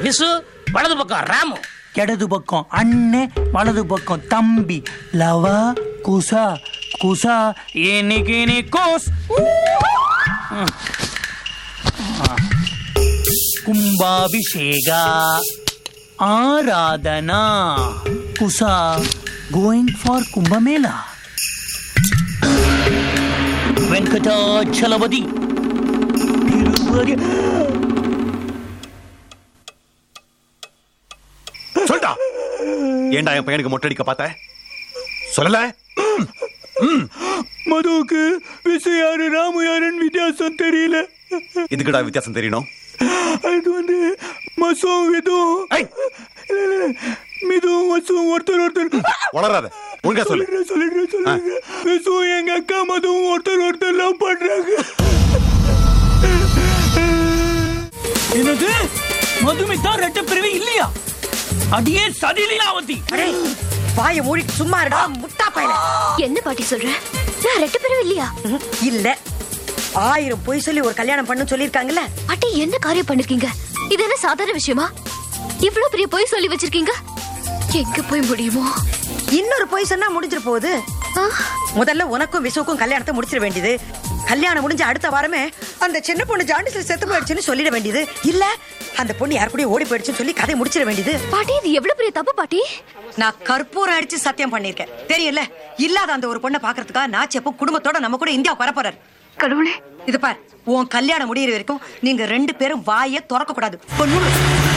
விசு வலது பக்கம் ராமு இடது பக்கம் அண்ணன் வலது பக்கம் தம்பி லவா குசா குசா இன்னைக்கு நீ கோஸ் கும்பாபிஷேக ஆராதனா குசா கோயிங் ஃபார் கும்பமேளா வெங்கடாச்சலபதி திருப்பதி சொல்டா ஏன்டா என் பையனுக்கு மொட்டை அடிக்க பார்த்த சொல்லல மதுவுக்கு விசு யாரு ராமு யாருன்னு வித்தியாசம் தெரியல இதுக்குடா வித்தியாசம் தெரியணும் அது வந்து மசுவும் விதுவும் ஐய், இல்ல, இல்ல, இல்ல. மிதுவும் மசுவும் ஒருத்தர் ஒருத்தர் வளராத ஒழுங்கா சொல்லு சொல்லிடுறேன் சொல்லிடுறேன் சொல்லிடுறேன் விசுவும் எங்க அக்கா மதுவும் ஒருத்தர் ஒருத்தர் லவ் பண்றாங்க என்னது மதுமிதா ரெட்ட பிறவி இல்லையா அடியே சதிலீலாவதி அடே வாய மூடி சும்மா இருடா முட்டா பையல என்ன பாட்டி சொல்ற நான் ரெட்டு பேரும் இல்லையா இல்ல ஆயிரம் பொய் சொல்லி ஒரு கல்யாணம் பண்ணு சொல்லிருக்காங்கல்ல பாட்டி என்ன காரியம் பண்ணிருக்கீங்க இது என்ன சாதாரண விஷயமா இவ்வளவு பெரிய பொய் சொல்லி வச்சிருக்கீங்க எங்க போய் முடியுமோ இன்னொரு பொய் சொன்னா முடிஞ்சிட போகுது ஆ, முதல்ல உனக்கும் விசுவுக்கும் கல்யாணத்தை முடிச்சிட வேண்டியது கல்யாணம் முடிஞ்ச அடுத்த வாரமே அந்த சின்ன பொண்ணு ஜாண்டிஸ்ல செத்து போயிடுச்சுன்னு சொல்லிட வேண்டியது இல்ல அந்த பொண்ணு யார் கூடயும் ஓடி போயிடுச்சுன்னு சொல்லி கதை முடிச்சிட வேண்டியது பாட்டி இது எவ்வளவு பெரிய தப்பு பாட்டி நான் கற்பூரம் அடிச்சு சத்தியம் பண்ணிருக்கேன் தெரியல இல்லாத அந்த ஒரு பொண்ணை பாக்குறதுக்கா நான் எப்போ குடும்பத்தோட நம்ம கூட இந்தியாவுக்கு வரப்போறாரு கடவுளே இது பார் உன் கல்யாணம் முடியிற வரைக்கும் நீங்க ரெண்டு பேரும் வாயை திறக்க கூடாது பொண்ணு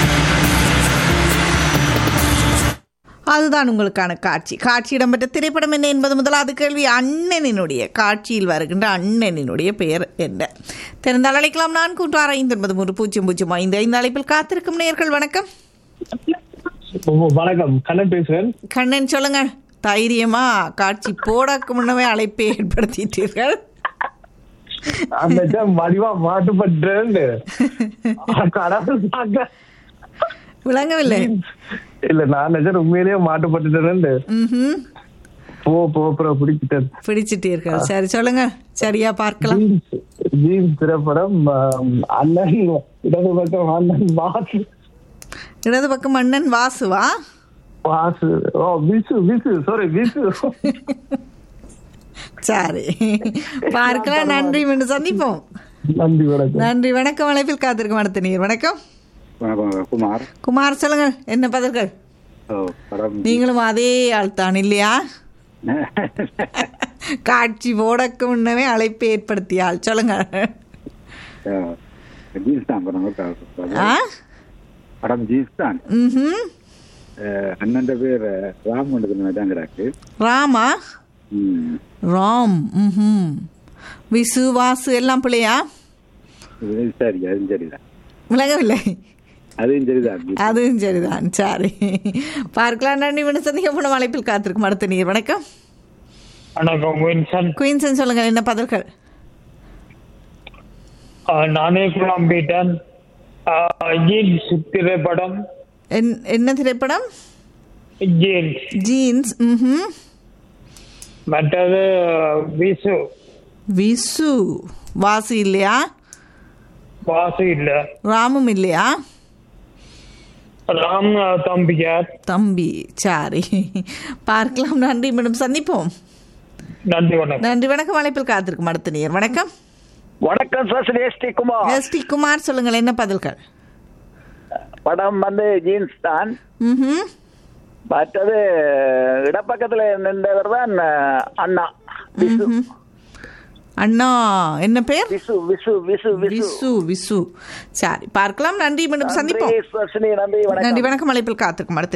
அதுதான் உங்களுக்கான காட்சி காட்சி இடம்பெற்ற திரைப்படம் என்ன என்பது முதலாவது கேள்வி அண்ணனினுடைய காட்சியில் வருகின்ற அண்ணனினுடைய பெயர் என்ன தெரிந்தால் அழைக்கலாம் நான்கு ஒன்று ஆறு ஐந்து ஒன்பது மூன்று பூஜ்ஜியம் பூஜ்ஜியம் ஐந்து ஐந்து அழைப்பில் காத்திருக்கும் நேர்கள் வணக்கம் ஓ, வணக்கம் கண்ணன் பேசுறேன் கண்ணன் சொல்லுங்க தைரியமா காட்சி போடக்கு முன்னமே அழைப்பை ஏற்படுத்திட்டீர்கள் அந்த டைம் வடிவா மாட்டுப்பட்டேன் கடவுள் பார்க்க விளங்கவில்லை இல்ல நான் நிஜம் உண்மையிலேயே மாட்டுப்பட்டுட்டேன் ம்ஹும். போ போ அப்புறம் பிடிச்சிட்டேன் பிடிச்சிட்டீர்கள் சரி சொல்லுங்க சரியா பார்க்கலாம் ஜீன்ஸ் ஜீன்ஸ் திரைப்படம் ஆம், அண்ணன் இடது பக்கம் அண்ணன் வாசு இடது பக்கம் அண்ணன் வாசுவா வாசு ஓ விசு விசு சாரி விசு சரி பார்க்கலாம் நன்றி மீண்டும் சந்திப்போம் நன்றி வணக்கம் நன்றி வணக்கம் அழைப்பில் காத்திருக்கும் அடுத்த நீர் வணக்கம் வணக்கம் குமார் குமார் சொல்லுங்க என்ன பதில்கள் ஓ, படம் நீங்களும் அதே ஆள் தான் இல்லையா காட்சி போடக்கு முன்னமே அழைப்பு ஏற்படுத்திய ஆள் சொல்லுங்க அஹ், ஜீன்ஸ் தான் படம் ஆ படம் ஜீன்ஸ் தான் ம் அஹ், அண்ணன் பேர் ராம் கொண்டு தான் கிடக்கு ராமா ம். ராம் ம் விசு வாசு எல்லாம் பிள்ளையா இது சரி அதுவும் சரிதான் விளங்கவில்லை அதுவும் சரிதான் அதுவும் சரிதான் சரி பார்க்கலாம் நன்றி மீண்டும் சந்திக்க போன அழைப்பில் காத்திருக்கும் அடுத்த நீர் வணக்கம் வணக்கம் வின்சன் குயின்சன் சொல்லுங்க என்ன பதில்கள் நானே குழம்பிட்டேன் ஜீன்ஸ் திரைப்படம் என்- என்ன திரைப்படம் ஜீன்ஸ் ஜீன்ஸ் ம் மற்றது விசு விசு வாசு இல்லையா வாசு இல்ல ராமும் இல்லையா ராம் தம்பியார் தம்பி சாரி பார்க்கலாம் நன்றி மேடம் சந்திப்போம் நன்றி வணக்கம் நன்றி வணக்கம் அழைப்பில் காத்திருக்கும் அடுத்த நேர் வணக்கம் வணக்கம் sir S D Kumar S D Kumar சொல்லுங்கள் என்ன பதில்கள் படம் வந்து ஜீன்ஸ் தான் ம் மற்றது இடப்பக்கத்துல நின்றவர் தான் அஹ், அண்ணா விசு அண்ணா என்ன பேர் விசு விசு விசு விசு விசு விசு சரி பார்க்கலாம் நன்றி மீண்டும் சந்திப்போம் நன்றி, சுஹாசினி, நன்றி வணக்கம் நன்றி வணக்கம் அழைப்பில் காத்திருக்கும் அடுத்த